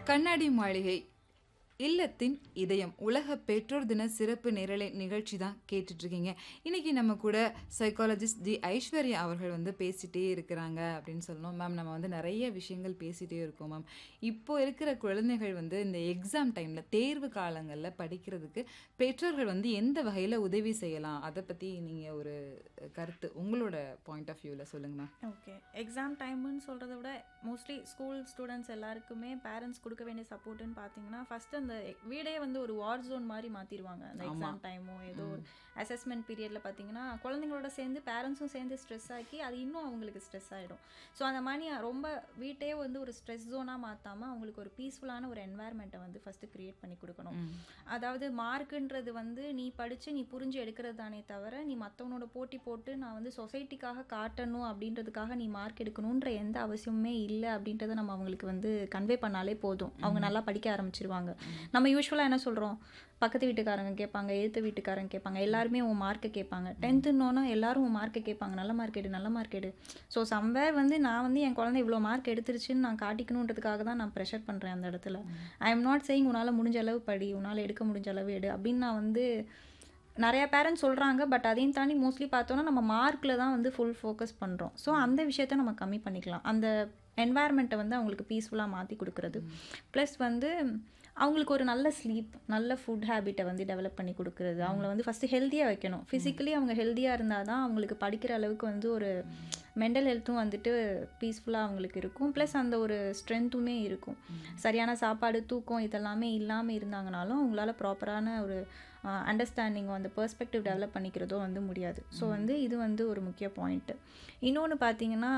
கண்ணாடி மாளிகை இல்லத்தின் இதயம் உலக பெற்றோர் தின சிறப்பு நேரலை நிகழ்ச்சி தான் கேட்டுட்டு இருக்கீங்க இன்னைக்கு நம்ம கூட சைக்காலஜிஸ்ட் தி ஐஸ்வர்யா அவர்கள் வந்து பேசிட்டே இருக்கிறாங்க அப்படின்னு சொல்லணும் மேம் நம்ம வந்து நிறைய விஷயங்கள் பேசிட்டே இருக்கோம் மேம் இப்போ இருக்கிற குழந்தைகள் வந்து இந்த எக்ஸாம் டைமில் தேர்வு காலங்களில் படிக்கிறதுக்கு பெற்றோர்கள் வந்து எந்த வகையில் உதவி செய்யலாம் அதை பற்றி நீங்கள் ஒரு கருத்து உங்களோட பாயிண்ட் ஆஃப் வியூவில் சொல்லுங்க மேம் ஓகே எக்ஸாம் டைம்னு சொல்கிறத விட மோஸ்ட்லி ஸ்கூல் ஸ்டூடெண்ட்ஸ் எல்லாருக்குமே பேரண்ட்ஸ் கொடுக்க வேண்டிய சப்போர்ட்டுன்னு பார்த்தீங்கன்னா ஃபஸ்ட்டு அந்த வீடே வந்து ஒரு வார் ஜோன் மாதிரி மாற்றிடுவாங்க அந்த எக்ஸாம் டைமோ ஏதோ ஒரு அசஸ்மெண்ட் பீரியடில் பார்த்தீங்கன்னா குழந்தைங்களோட சேர்ந்து பேரண்ட்ஸும் சேர்ந்து ஸ்ட்ரெஸ் ஆக்கி அது இன்னும் அவங்களுக்கு ஸ்ட்ரெஸ் ஆகிடும் ஸோ அந்த மாதிரி ரொம்ப வீட்டே வந்து ஒரு ஸ்ட்ரெஸ் ஜோனாக மாற்றாமல் அவங்களுக்கு ஒரு பீஸ்ஃபுல்லான ஒரு என்வாயர்மெண்ட்டை வந்து ஃபஸ்ட்டு க்ரியேட் பண்ணி கொடுக்கணும் அதாவது மார்க்குன்றது வந்து நீ படித்து நீ புரிஞ்சு எடுக்கிறது தானே தவிர நீ மற்றவனோட போட்டி போட்டு நான் வந்து சொசைட்டிக்காக காட்டணும் அப்படின்றதுக்காக நீ மார்க் எடுக்கணுன்ற எந்த அவசியமுமே இல்லை அப்படின்றத நம்ம அவங்களுக்கு வந்து கன்வே பண்ணாலே போதும் அவங்க நல்லா படிக்க ஆரம்பிச்சிருவாங்க நம்ம யூஸ்வலாக என்ன சொல்கிறோம் பக்கத்து வீட்டுக்காரங்க கேட்பாங்க எழுத்து வீட்டுக்காரங்க கேட்பாங்க எல்லாருமே உன் மார்க்கை கேட்பாங்க டென்த்துன்னோன்னா எல்லாரும் உன் மார்க்கை கேட்பாங்க நல்ல மார்க் எடு நல்ல மார்க் எடு ஸோ சம்வேர் வந்து நான் வந்து என் குழந்தை இவ்வளோ மார்க் எடுத்துருச்சுன்னு நான் காட்டிக்கணுன்றதுக்காக தான் நான் ப்ரெஷர் பண்ணுறேன் அந்த இடத்துல ஐ எம் நாட் சேயிங் உன்னால் முடிஞ்ச அளவு படி உன்னால் எடுக்க முடிஞ்ச அளவு எடு அப்படின்னு நான் வந்து நிறையா பேரண்ட்ஸ் சொல்கிறாங்க பட் அதையும் தாண்டி மோஸ்ட்லி பார்த்தோன்னா நம்ம மார்க்கில் தான் வந்து ஃபுல் ஃபோக்கஸ் பண்ணுறோம் ஸோ அந்த விஷயத்த நம்ம கம்மி பண்ணிக்கலாம் அந்த என்வாயர்மெண்ட்டை வந்து அவங்களுக்கு பீஸ்ஃபுல்லாக மாற்றி கொடுக்குறது ப்ளஸ் வந்து அவங்களுக்கு ஒரு நல்ல ஸ்லீப் நல்ல ஃபுட் ஹேபிட்டை வந்து டெவலப் பண்ணி கொடுக்குறது அவங்கள வந்து ஃபஸ்ட்டு ஹெல்த்தியாக வைக்கணும் ஃபிசிக்கலி அவங்க ஹெல்த்தியாக இருந்தால் தான் அவங்களுக்கு படிக்கிற அளவுக்கு வந்து ஒரு மென்டல் ஹெல்த்தும் வந்துட்டு பீஸ்ஃபுல்லாக அவங்களுக்கு இருக்கும் ப்ளஸ் அந்த ஒரு ஸ்ட்ரென்த்துமே இருக்கும் சரியான சாப்பாடு தூக்கம் இதெல்லாமே இல்லாமல் இருந்தாங்கனாலும் அவங்களால ப்ராப்பரான ஒரு அண்டர்ஸ்டாண்டிங்கோ அந்த பெர்ஸ்பெக்டிவ் டெவலப் பண்ணிக்கிறதோ வந்து முடியாது ஸோ வந்து இது வந்து ஒரு முக்கிய பாயிண்ட்டு இன்னொன்று பார்த்தீங்கன்னா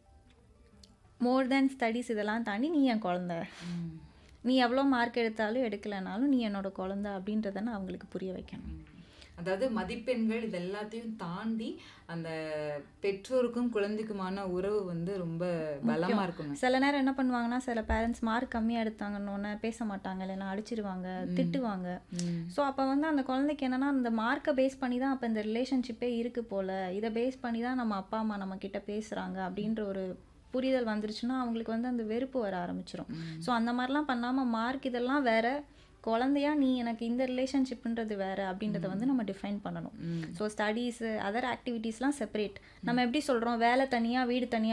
மோர் தேன் ஸ்டடீஸ் இதெல்லாம் தாண்டி நீ என் குழந்த நீ எவ்வளோ மார்க் எடுத்தாலும் எடுக்கலைனாலும் நீ என்னோட குழந்த அப்படின்றத நான் அவங்களுக்கு புரிய வைக்கணும் அதாவது மதிப்பெண்கள் இது எல்லாத்தையும் தாண்டி அந்த பெற்றோருக்கும் குழந்தைக்குமான உறவு வந்து ரொம்ப பலமா இருக்கணும் சில நேரம் என்ன பண்ணுவாங்கன்னா சில பேரண்ட்ஸ் மார்க் கம்மியாக எடுத்தாங்கன்னு பேச மாட்டாங்க இல்லைன்னா அடிச்சிருவாங்க திட்டுவாங்க ஸோ அப்போ வந்து அந்த குழந்தைக்கு என்னன்னா அந்த மார்க்கை பேஸ் பண்ணி தான் அப்போ இந்த ரிலேஷன்ஷிப்பே இருக்கு போல இதை பேஸ் பண்ணி தான் நம்ம அப்பா அம்மா நம்ம கிட்ட பேசுகிறாங்க அப்படின்ற ஒரு புரிதல் வந்துருச்சுன்னா அவங்களுக்கு வந்து அந்த வெறுப்பு வர ஆரம்பிச்சிடும் ஸோ அந்த மாதிரிலாம் பண்ணாமல் மார்க் இதெல்லாம் வேற குழந்தையா நீ எனக்கு இந்த ரிலேஷன்ஷிப்ன்றது வேற அப்படின்றத வந்து நம்ம டிஃபைன் பண்ணணும் ஸோ ஸ்டடீஸு அதர் ஆக்டிவிட்டீஸ்லாம் செப்பரேட் நம்ம எப்படி சொல்கிறோம் வேலை தனியாக வீடு தனியாக